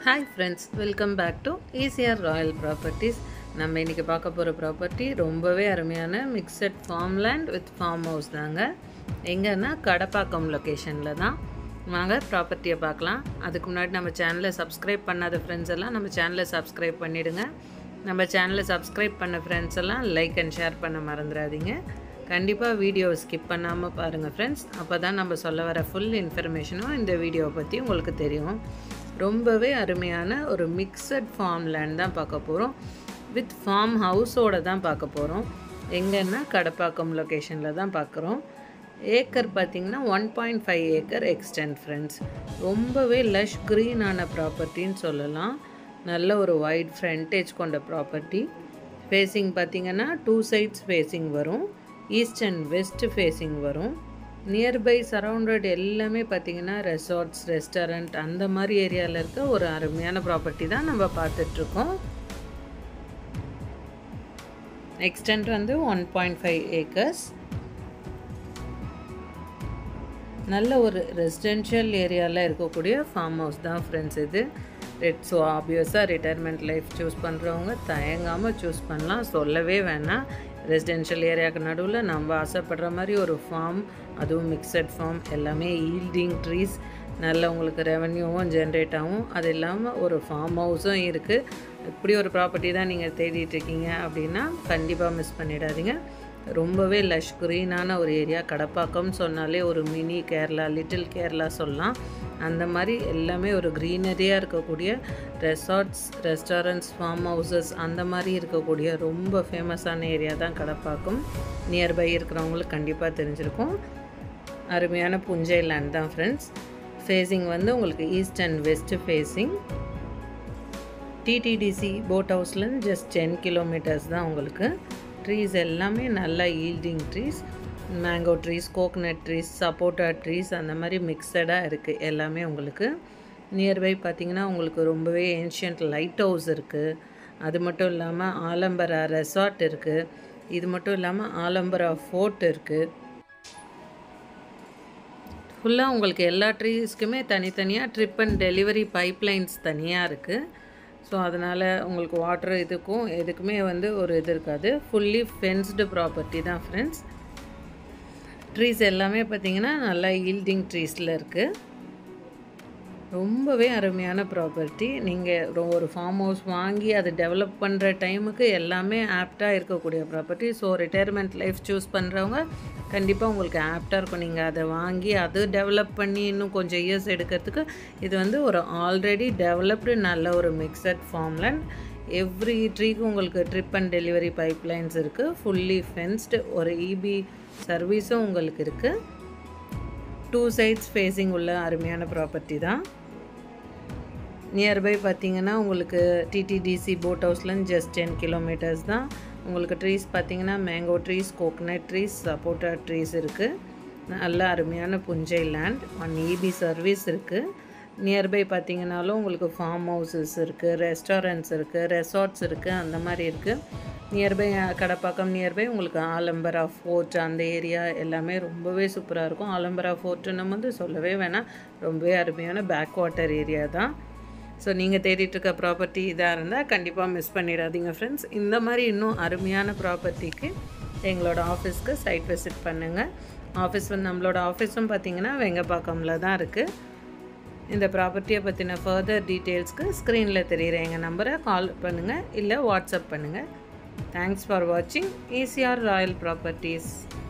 hi friends welcome back to ECR royal properties நம்ம இன்றைக்கி பார்க்க போகிற ப்ராப்பர்ட்டி ரொம்பவே அருமையான mixed farm land with farm house தாங்க எங்கன்னா கடப்பாக்கம் லொக்கேஷனில் தான் வாங்க ப்ராப்பர்ட்டியை பார்க்கலாம் அதுக்கு முன்னாடி நம்ம சேனலை சப்ஸ்கிரைப் பண்ணாத ஃப்ரெண்ட்ஸ் எல்லாம் நம்ம சேனலை சப்ஸ்கிரைப் பண்ணிவிடுங்க நம்ம சேனலை சப்ஸ்கிரைப் பண்ண ஃப்ரெண்ட்ஸ் எல்லாம் லைக் அண்ட் ஷேர் பண்ண மறந்துடாதீங்க கண்டிப்பாக வீடியோவை ஸ்கிப் பண்ணாமல் பாருங்கள் ஃப்ரெண்ட்ஸ் அப்போ தான் நம்ம சொல்ல வர ஃபுல் இன்ஃபர்மேஷனும் இந்த வீடியோவை பற்றி உங்களுக்கு தெரியும் ரொம்பவே அருமையான ஒரு மிக்சட் ஃபார்ம் லேண்ட் தான் பார்க்க போகிறோம் வித் ஃபார்ம் ஹவுஸோடு தான் பார்க்க போகிறோம் எங்கன்னா கடப்பாக்கம் லொக்கேஷனில் தான் பார்க்குறோம் ஏக்கர் பார்த்திங்கன்னா one point five acre extent friends ரொம்பவே லஷ் க்ரீனான ப்ராப்பர்ட்டின்னு சொல்லலாம் நல்ல ஒரு வைட் ஃப்ரண்டேஜ் கொண்ட ப்ராப்பர்ட்டி ஃபேஸிங் பார்த்திங்கன்னா டூ சைட்ஸ் ஃபேஸிங் வரும் ஈஸ்ட் அண்ட் வெஸ்ட் ஃபேஸிங் வரும் நியர்பை சரௌண்டட் எல்லாமே பார்த்திங்கன்னா ரெசார்ட்ஸ் ரெஸ்டாரண்ட் அந்த மாதிரி ஏரியாவில் இருக்க ஒரு அருமையான ப்ராப்பர்ட்டி தான் நம்ம பார்த்துட்ருக்கோம் எக்ஸ்டென்ட் வந்து ஒன் பாயிண்ட் ஃபைவ் ஏக்கர்ஸ் நல்ல ஒரு ரெசிடென்ஷியல் ஏரியாவில் இருக்கக்கூடிய ஃபார்ம் ஹவுஸ் தான் ஃப்ரெண்ட்ஸ் இது ரெட் ஸோ ஆப்வியஸாக ரிட்டையர்மெண்ட் லைஃப் சூஸ் பண்ணுறவங்க தயங்காமல் சூஸ் பண்ணலாம் சொல்லவே வேணாம் ரெசிடென்ஷியல் ஏரியாவுக்கு நடுவில் நம்ம ஆசைப்படுற மாதிரி ஒரு ஃபார்ம் அதுவும் மிக்சட் ஃபார்ம் எல்லாமே ஈல்டிங் ட்ரீஸ் நல்ல உங்களுக்கு ரெவன்யூவும் ஜென்ரேட் ஆகும் அது இல்லாமல் ஒரு ஃபார்ம் ஹவுஸும் இருக்குது இப்படி ஒரு ப்ராப்பர்ட்டி தான் நீங்கள் தேடிட்டு இருக்கீங்க அப்படின்னா கண்டிப்பாக மிஸ் பண்ணிடாதீங்க ரொம்பவே லஷ் க்ரீனான ஒரு ஏரியா கடப்பாக்கம் சொன்னாலே ஒரு மினி கேரளா லிட்டில் கேரளா சொல்லலாம் அந்த மாதிரி எல்லாமே ஒரு க்ரீனரியாக இருக்கக்கூடிய ரெசார்ட்ஸ் ரெஸ்டாரண்ட்ஸ் ஃபார்ம் ஹவுசஸ் அந்த மாதிரி இருக்கக்கூடிய ரொம்ப ஃபேமஸான ஏரியா தான் கடப்பாக்கம் நியர்பை இருக்கிறவங்களுக்கு கண்டிப்பாக தெரிஞ்சிருக்கும் அருமையான புஞ்சை லேண்ட் தான் ஃப்ரெண்ட்ஸ் ஃபேஸிங் வந்து உங்களுக்கு east and west facing TTDC boat ஹவுஸ்லேருந்து ஜஸ்ட் டென் கிலோமீட்டர்ஸ் தான் உங்களுக்கு ட்ரீஸ் எல்லாமே நல்லா yielding trees mango trees coconut trees sapota trees அந்த மாதிரி மிக்சடாக இருக்குது எல்லாமே உங்களுக்கு நியர்பை பார்த்திங்கன்னா உங்களுக்கு ரொம்பவே ஏன்ஷியன்ட் லைட் ஹவுஸ் இருக்குது அது மட்டும் இல்லாமல் ஆலம்பரா ரெசார்ட் இருக்குது இது மட்டும் இல்லாமல் ஆலம்பரா ஃபோர்ட் இருக்குது ஃபுல்லாக உங்களுக்கு எல்லா ட்ரீஸ்க்குமே தனித்தனியாக ட்ரிப் அண்ட் டெலிவரி பைப்லைன்ஸ் தனியாக இருக்குது ஸோ அதனால் உங்களுக்கு வாட்டர் இதுக்கும் எதுக்குமே வந்து ஒரு இது இருக்காது ஃபுல்லி ஃபென்ஸ்டு ப்ராப்பர்ட்டி தான் ஃப்ரெண்ட்ஸ் ட்ரீஸ் எல்லாமே பார்த்திங்கன்னா நல்லா ஈல்டிங் ட்ரீஸில் இருக்குது ரொம்பவே அருமையான ப்ராப்பர்ட்டி நீங்கள் ஒரு ஃபார்ம் ஹவுஸ் வாங்கி அதை டெவலப் பண்ணுற டைமுக்கு எல்லாமே ஆப்டாக இருக்கக்கூடிய property so retirement life choose பண்ணுறவங்க கண்டிப்பாக உங்களுக்கு ஆப்டாக இருக்கும் நீங்கள் அதை வாங்கி அது டெவலப் பண்ணி இன்னும் கொஞ்சம் இயர்ஸ் எடுக்கிறதுக்கு இது வந்து ஒரு ஆல்ரெடி டெவலப்டு நல்ல ஒரு மிக்சட் ஃபார்ம்லேண்ட் எவ்ரி ட்ரீக்கு உங்களுக்கு ட்ரிப் அண்ட் டெலிவரி பைப்லைன்ஸ் இருக்குது ஃபுல்லி ஃபென்ஸ்டு ஒரு இபி சர்வீஸும் உங்களுக்கு இருக்குது டூ சைட்ஸ் ஃபேஸிங் உள்ள அருமையான ப்ராப்பர்ட்டி தான் நியர்பை பார்த்தீங்கன்னா உங்களுக்கு டிடிடிசி போட் ஹவுஸ்லேருந்து ஜஸ்ட் டென் கிலோமீட்டர்ஸ் தான் உங்களுக்கு ட்ரீஸ் பார்த்தீங்கன்னா mango trees coconut trees sapota trees இருக்குது நல்ல அருமையான புஞ்சை லேண்ட் ஒன் இபி சர்வீஸ் இருக்குது நியர்பை பார்த்தீங்கனாலும் உங்களுக்கு ஃபார்ம் ஹவுசஸ் இருக்குது ரெஸ்டாரண்ட்ஸ் இருக்குது ரெசார்ட்ஸ் இருக்குது அந்த மாதிரி இருக்குது நியர்பை கடப்பாக்கம் நியர்பை உங்களுக்கு ஆலம்பரா ஃபோர்ட் அந்த ஏரியா எல்லாமே ரொம்பவே சூப்பராக இருக்கும் ஆலம்பரா ஃபோர்ட்டு நம்ம வந்து சொல்லவே வேணாம் ரொம்பவே அருமையான பேக் வாட்டர் ஏரியா தான் ஸோ நீங்கள் தேடிட்டுருக்க ப்ராப்பர்ட்டி இதாக இருந்தால் கண்டிப்பாக மிஸ் பண்ணிடாதீங்க ஃப்ரெண்ட்ஸ் இந்த மாதிரி இன்னும் அருமையான ப்ராப்பர்ட்டிக்கு எங்களோட ஆஃபீஸ்க்கு சைட் விசிட் பண்ணுங்கள் ஆஃபீஸ் வந்து நம்மளோட ஆஃபீஸும் பார்த்திங்கன்னா வெங்கப்பாக்கமில் தான் இருக்குது இந்த ப்ராப்பர்ட்டியை பற்றின ஃபர்தர் டீட்டெயில்ஸ்க்கு ஸ்க்ரீனில் தெரிகிற எங்கள் நம்பரை கால் பண்ணுங்கள் இல்லை வாட்ஸ்அப் பண்ணுங்கள் தேங்க்ஸ் ஃபார் வாட்சிங் ஈசிஆர் ராயல் ப்ராப்பர்ட்டிஸ்